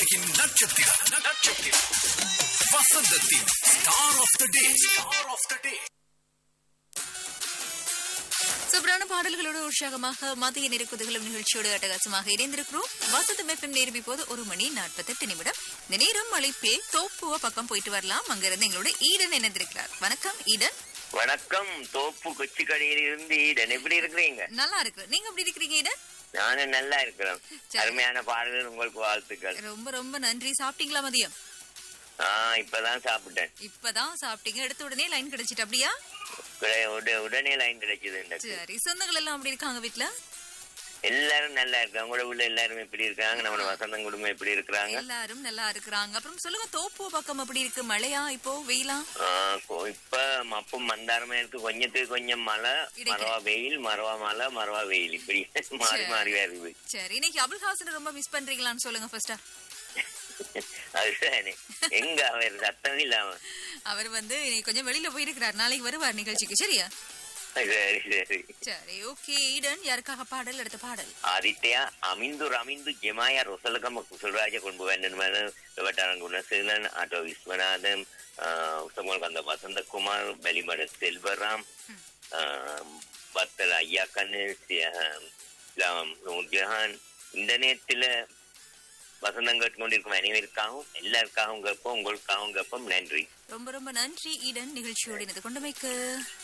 உலகின் நட்சத்திரம் நட்சத்திரம் வசந்தத்தின் star of the day star of the day சூப்பரான பாடல்களோடு உற்சாகமாக மதிய நெருக்குதுகளும் நிகழ்ச்சியோடு அட்டகாசமாக இணைந்திருக்கிறோம் வசந்தம் எஃப்எம் நேரம் இப்போது ஒரு மணி நாற்பத்தெட்டு நிமிடம் இந்த நேரம் அழைப்பில் தோப்புவ பக்கம் போயிட்டு வரலாம் அங்கிருந்து எங்களோட ஈடன் இணைந்திருக்கிறார் வணக்கம் ஈடன் வணக்கம் தோப்பு கொச்சிக்கடையில் இருந்து ஈடன் எப்படி இருக்கிறீங்க நல்லா இருக்கு நீங்க எப்படி இருக்கிறீங்க ஈடன் நானும் நல்லா இருக்கிறேன் சரி. அருமையான பாடல்கள் உங்களுக்கு வாழ்த்துக்கள் ரொம்ப ரொம்ப நன்றி சாப்பிட்டீங்களா மதியம் ஆஹ் இப்பதான் சாப்பிட்டேன் இப்பதான் சாப்பிட்டீங்க எடுத்த உடனே லைன் கிடைச்சிட்டு அப்படியா உட- உட- உடனே லைன் கிடைச்சது எனக்கு சரி சொந்தங்கள் எல்லாம் அப்படி இருக்காங்க வீட்ல எல்லாரும் நல்லா இருக்காங்க உங்களோட உள்ள எல்லாரும் எப்படி இருக்காங்க நம்ம வசந்தம் குடும்பம் எப்படி இருக்கிறாங்க எல்லாரும் நல்லா இருக்கிறாங்க அப்புறம் சொல்லுங்க தோப்புவ பக்கம் அப்படி இருக்கு மழையா இப்போ வெயிலா ஆஹ் கொ- இப்ப மப்பும் மந்தாரமா இருக்கு கொஞ்சத்துக்கு கொஞ்சம் மழை இடைக்க. மரவா வெயில் மரவா மழை மரவா வெயில் இப்படி மாறி சரி. மாறி வருது சரி இன்னைக்கு அபுல் ஹாசன் ரொம்ப மிஸ் பண்றீங்களான்னு சொல்லுங்க ஃபர்ஸ்டா அதுதானே எங்க அவர் சத்தம் இல்லாம அவர் வந்து இன்னைக்கு கொஞ்சம் வெளியில போயிருக்கிறார் நாளைக்கு வருவார் நிகழ்ச்சிக்கு சரியா சரி சரி சரி ஓகே ஈடன் யாருக்காக பாடல் அடுத்த பாடல் ආදිත්‍යයා අමින්දු රමින්දු ජෙමාය රොසලකම කුසල්රාජ කොන්බු වැන්නවන වටරන් ගුණසේලන් අට විශ්වනාදම් උසමල් කන්ද වසන්ත කුමාර් බැලිමඩ සෙල්වරම් බත්තල අයියා කන්න நூர்ஜஹான் இன்டர்நெட்டில் வசந்தம் கேட்டுக்கொண்டிருக்கும் அனைவருக்காகவும் எல்லாருக்காகவும் கேட்போம் உங்களுக்காகவும் கேட்போம் நன்றி ரொம்ப ரொம்ப நன்றி ஈடன் நிகழ்ச்சியோடு இணைந்து கொண்டமைக்கு